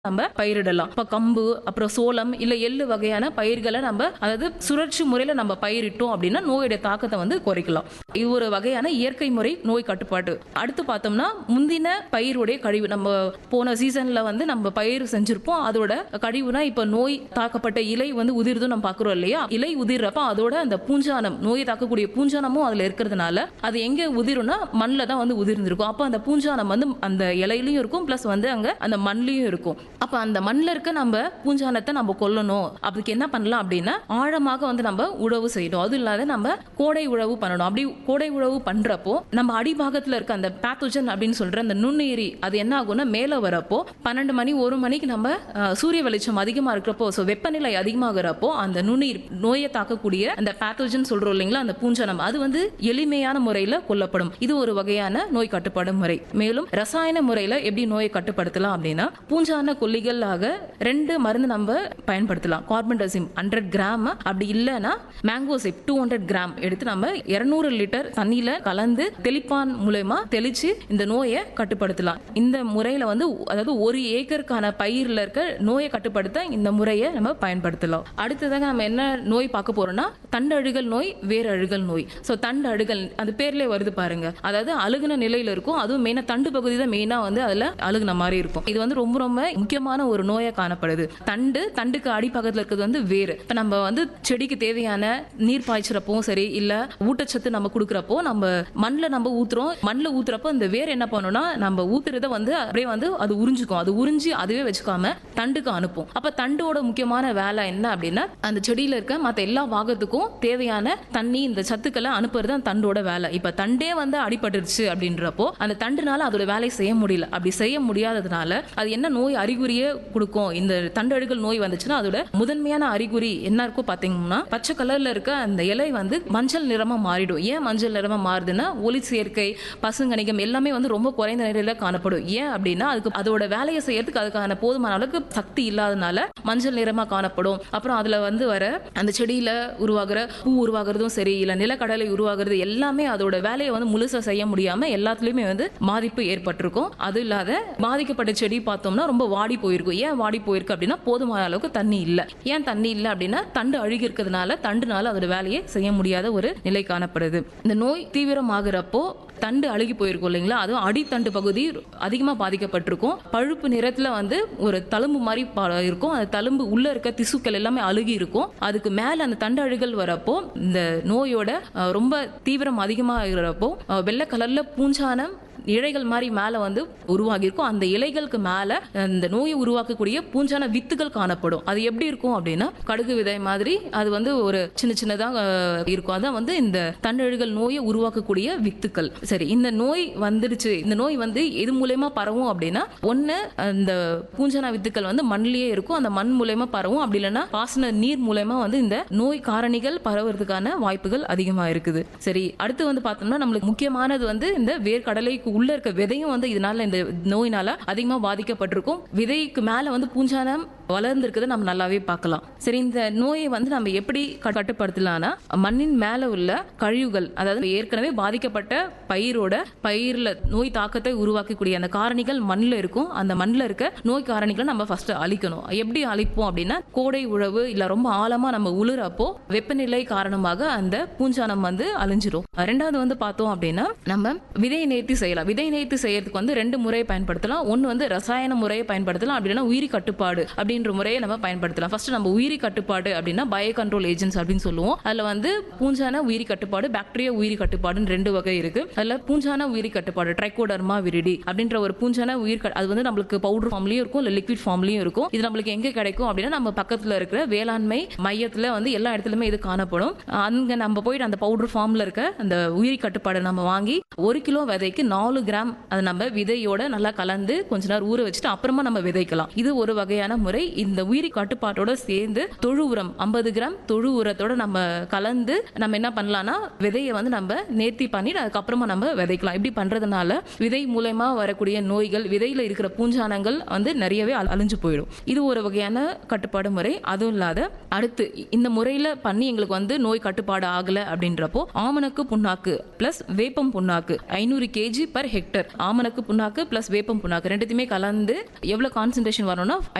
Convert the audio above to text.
நம்ம பயிரிடலாம் இப்ப கம்பு அப்புறம் சோளம் இல்ல எள்ளு வகையான பயிர்களை நம்ம அதாவது சுழற்சி முறையில நம்ம பயிரிட்டோம் அப்படின்னா நோயுடைய தாக்கத்தை வந்து குறைக்கலாம் இது ஒரு வகையான இயற்கை முறை நோய் கட்டுப்பாடு அடுத்து பார்த்தோம்னா முந்தின பயிருடைய கழிவு நம்ம போன சீசன்ல வந்து நம்ம பயிர் செஞ்சிருப்போம் அதோட கழிவுனா இப்ப நோய் தாக்கப்பட்ட இலை வந்து உதிர்தும் நம்ம பாக்குறோம் இல்லையா இலை உதிர்றப்ப அதோட அந்த பூஞ்சானம் நோயை தாக்கக்கூடிய பூஞ்சானமும் அதுல இருக்கிறதுனால அது எங்க உதிரும்னா மண்ணில் தான் வந்து உதிர்ந்திருக்கும் அப்போ அந்த பூஞ்சானம் வந்து அந்த இலையிலயும் இருக்கும் பிளஸ் வந்து அங்க அந்த மண்ணிலையும் இருக்கும் அப்ப அந்த மண்ணில் இருக்க நம்ம பூஞ்சானத்தை நம்ம கொல்லணும் அதுக்கு என்ன பண்ணலாம் அப்படின்னா ஆழமாக வந்து நம்ம உழவு செய்யணும் அது இல்லாத நம்ம கோடை உழவு பண்ணணும் அப்படி கோடை உழவு பண்றப்போ நம்ம அடிபாகத்துல இருக்க அந்த பேத்தோஜன் அப்படின்னு சொல்ற அந்த நுண்ணுயிரி அது என்ன ஆகும்னா மேல வரப்போ பன்னெண்டு மணி ஒரு மணிக்கு நம்ம அஹ், சூரிய வெளிச்சம் அதிகமா இருக்கிறப்போ ஸோ வெப்பநிலை அதிகமாகிறப்போ அந்த நுண்ணுயிர் நோயை தாக்கக்கூடிய அந்த பேத்தோஜன் சொல்றோம் இல்லைங்களா அந்த பூஞ்சனம் அது வந்து எளிமையான முறையில கொல்லப்படும் இது ஒரு வகையான நோய் கட்டுப்பாடு முறை மேலும் ரசாயன முறையில எப்படி நோயை கட்டுப்படுத்தலாம் அப்படின்னா பூஞ்சான கொல்லிகளாக ரெண்டு மருந்து நம்ம பயன்படுத்தலாம் கார்பன்டசிம் ஹண்ட்ரட் கிராம் அப்படி இல்லைன்னா மேங்கோசிப் டூ ஹண்ட்ரட் கிராம் எடுத்து நம்ம இருநூறு லிட்டர் தண்ணியில கலந்து தெளிப்பான் மூலயமா தெளிச்சு இந்த நோயை கட்டுப்படுத்தலாம் இந்த முறையில வந்து அதாவது ஒரு ஏக்கருக்கான பயிர்ல இருக்க நோயை கட்டுப்படுத்த இந்த முறையை நம்ம பயன்படுத்தலாம் அடுத்ததாக நம்ம என்ன நோய் பார்க்க போறோம்னா தண்டு அழுகல் நோய் வேர் அழுகல் நோய் ஸோ தண்டு அழுகல் அது பேர்லயே வருது பாருங்க அதாவது அழுகுன நிலையில இருக்கும் அதுவும் மெயினா தண்டு பகுதி தான் மெயினா வந்து அதுல அழுகுன மாதிரி இருக்கும் இது வந்து ரொம்ப ரொம்ப முக்கியமான ஒரு நோயா காணப்படுது தண்டு தண்டுக்கு அடிப்பக்கத்துல இருக்கிறது வந்து வேர் இப்ப நம்ம வந்து செடிக்கு தேவையான நீர் பாய்ச்சறப்போ சரி இல்ல ஊட்டச்சத்து நம்ம கொடுக்குறப்போ நம்ம மண்ணில் நம்ம ஊத்துறோம் மண்ணில் ஊத்துறப்போ அந்த வேர் என்ன பண்ணும்னா நம்ம ஊத்துறத வந்து அப்படியே வந்து அது உறிஞ்சுக்கும் அது உறிஞ்சி அதுவே வச்சுக்காம தண்டுக்கு அனுப்பும் அப்ப தண்டோட முக்கியமான வேலை என்ன அப்படின்னா அந்த செடியில இருக்க மத்த எல்லா பாகத்துக்கும் தேவையான தண்ணி இந்த சத்துக்களை அனுப்புறது அந்த தண்டோட வேலை இப்ப தண்டே வந்து அடிபட்டுருச்சு அப்படின்றப்போ அந்த தண்டுனால அதோட வேலையை செய்ய முடியல அப்படி செய்ய முடியாததுனால அது என்ன நோய் அறிகுறியே கொடுக்கும் இந்த தண்டழுகல் நோய் வந்துச்சுன்னா அதோட முதன்மையான அறிகுறி என்ன இருக்கும் பாத்தீங்கன்னா பச்சை கலர்ல இருக்க அந்த இலை வந்து மஞ்சள் நிறமா மாறிடும் ஏன் மஞ்சள் நிறமா மாறுதுன்னா ஒளி சேர்க்கை பசுங்கணிகம் எல்லாமே வந்து ரொம்ப குறைந்த நிலையில காணப்படும் ஏன் அப்படின்னா அதுக்கு அதோட வேலையை செய்யறதுக்கு அதுக்கான போதுமான அளவுக்கு சக்தி இல்லாதனால மஞ்சள் நிறமா காணப்படும் அப்புறம் அதுல வந்து வர அந்த செடியில உருவாகிற பூ உருவாகிறதும் சரி இல்ல நிலக்கடலை உருவாகிறது எல்லாமே அதோட வேலையை வந்து முழுசா செய்ய முடியாம எல்லாத்துலயுமே வந்து பாதிப்பு ஏற்பட்டிருக்கும் அது இல்லாத பாதிக்கப்பட்ட செடி பார்த்தோம்னா ரொம்ப வாடி போயிருக்கும் ஏன் வாடி போயிருக்கு அப்படின்னா போதுமான அளவுக்கு தண்ணி இல்ல ஏன் தண்ணி இல்ல அப்படின்னா தண்டு அழுகி இருக்கிறதுனால தண்டுனால அதோட வேலையை செய்ய முடியாத ஒரு நிலை காணப்படுது இந்த நோய் தீவிரமாகிறப்போ தண்டு அழுகி போயிருக்கும் இல்லைங்களா அதுவும் அடித்தண்டு பகுதி அதிகமாக பாதிக்கப்பட்டிருக்கும் பழுப்பு நிறத்துல வந்து ஒரு தழும்பு மாதிரி ப- இருக்கும் அந்த தழும்பு உள்ள இருக்க திசுக்கள் எல்லாமே அழுகி இருக்கும் அதுக்கு மேல அந்த தண்டு அழுகல் வரப்போ இந்த நோயோட அஹ், ரொம்ப தீவிரம் அதிகமாகிறப்போ அஹ், வெள்ளை கலர்ல பூஞ்சானம் இழைகள் மாதிரி மேல வந்து உருவாகி இருக்கும் அந்த இலைகளுக்கு மேல இந்த நோயை உருவாக்கக்கூடிய பூஞ்சான வித்துகள் காணப்படும் அது எப்படி இருக்கும் அப்படின்னா கடுகு விதை மாதிரி அது வந்து ஒரு சின்ன சின்னதா அஹ், இருக்கும் அதான் வந்து இந்த தண்டழுகல் நோயை உருவாக்கக்கூடிய வித்துக்கள் சரி இந்த நோய் வந்துடுச்சு இந்த நோய் வந்து எது மூலயமா பரவும் அப்படின்னா ஒண்ணு அந்த பூஞ்சான வித்துக்கள் வந்து மண்ணிலேயே இருக்கும் அந்த மண் மூலயமா பரவும் அப்படி இல்லைன்னா பாசன நீர் மூலயமா வந்து இந்த நோய் காரணிகள் பரவுறதுக்கான வாய்ப்புகள் அதிகமா இருக்குது சரி அடுத்து வந்து பார்த்தோம்னா நம்மளுக்கு முக்கியமானது வந்து இந்த வேர்க்கடலைக்கு உள்ள இருக்க விதையும் வந்து இதனால இந்த நோயினால அதிகமா பாதிக்கப்பட்டிருக்கும் விதைக்கு மேல வந்து பூஞ்சானம் வளர்ந்துருக்குதை நம்ம நல்லாவே பார்க்கலாம் சரி இந்த நோயை வந்து நம்ம எப்படி க- கட்டுப்படுத்தலாம்னா மண்ணின் மேல உள்ள கழிவுகள் அதாவது ஏற்கனவே பாதிக்கப்பட்ட பயிரோட பயிர்ல நோய் தாக்கத்தை உருவாக்கக்கூடிய அந்த காரணிகள் மண்ணில் இருக்கும் அந்த மண்ணில் இருக்க நோய் காரணிகளை நம்ம ஃபர்ஸ்ட் அழிக்கணும் எப்படி அழிப்போம் அப்படின்னா கோடை உழவு இல்ல ரொம்ப ஆழமா நம்ம உழுறப்போ வெப்பநிலை காரணமாக அந்த பூஞ்சானம் வந்து அழிஞ்சிரும் ரெண்டாவது வந்து பார்த்தோம் அப்படின்னா நம்ம விதை நேர்த்தி செய்யலாம் விதை நேர்த்தி செய்யறதுக்கு வந்து ரெண்டு முறையை பயன்படுத்தலாம் ஒன்னு வந்து ரசாயன முறையை பயன்படுத்தலாம் அப்படின்னா உயிரி கட்டுப்பாடு அப்படின்ற முறையை நம்ம பயன்படுத்தலாம் ஃபர்ஸ்ட் நம்ம உயிரி கட்டுப்பாடு அப்படின்னா பயோ கண்ட்ரோல் ஏஜென்ட்ஸ் அப்படின்னு சொல்லுவோம் அதுல வந்து பூஞ்சான உயிரி கட்டுப்பாடு பாக்டீரியா உயிரி கட்டுப்பாடுன்னு ரெண்டு வகை இருக்கு அதுல பூஞ்சான உயிரி கட்டுப்பாடு ட்ரைகோடர்மா விரிடி அப்படின்ற ஒரு பூஞ்சான உயிர் கட்- அது வந்து நம்மளுக்கு பவுடர் ஃபார்ம்லயும் இருக்கும் இல்ல லிக்விட் ஃபார்ம்லயும் இருக்கும் இது நம்மளுக்கு எங்க கிடைக்கும் அப்படின்னா நம்ம பக்கத்துல இருக்கிற வேளாண்மை மையத்துல வந்து எல்லா இடத்துலயுமே இது காணப்படும் அங்க நம்ம போயிட்டு அந்த பவுடர் ஃபார்ம்ல இருக்க அந்த உயிரி கட்டுப்பாடை நம்ம வாங்கி ஒரு கிலோ விதைக்கு நாலு கிராம் அதை நம்ம விதையோட நல்லா கலந்து கொஞ்ச நேரம் ஊற வச்சுட்டு அப்புறமா நம்ம விதைக்கலாம் இது ஒரு வகையான முறை முறை இந்த உயிரி கட்டுப்பாட்டோட சேர்ந்து தொழு உரம் ஐம்பது கிராம் தொழு உரத்தோட நம்ம கலந்து நம்ம என்ன பண்ணலாம்னா விதையை வந்து நம்ம நேர்த்தி பண்ணிட்டு அதுக்கப்புறமா நம்ம விதைக்கலாம் இப்படி பண்றதுனால விதை மூலயமா வரக்கூடிய நோய்கள் விதையில இருக்கிற பூஞ்சானங்கள் வந்து நிறையவே அழ- அழிஞ்சு போயிடும் இது ஒரு வகையான கட்டுப்பாடு முறை அதுவும் இல்லாத அடுத்து இந்த முறையில பண்ணி எங்களுக்கு வந்து நோய் கட்டுப்பாடு ஆகல அப்படின்றப்போ ஆமணக்கு புண்ணாக்கு பிளஸ் வேப்பம் புண்ணாக்கு ஐநூறு கேஜி பர் ஹெக்டர் ஆமணக்கு புண்ணாக்கு பிளஸ் வேப்பம் புண்ணாக்கு ரெண்டுத்தையுமே கலந்து எவ்வளவு கான்சென்ட்ரேஷன் வரணும்னா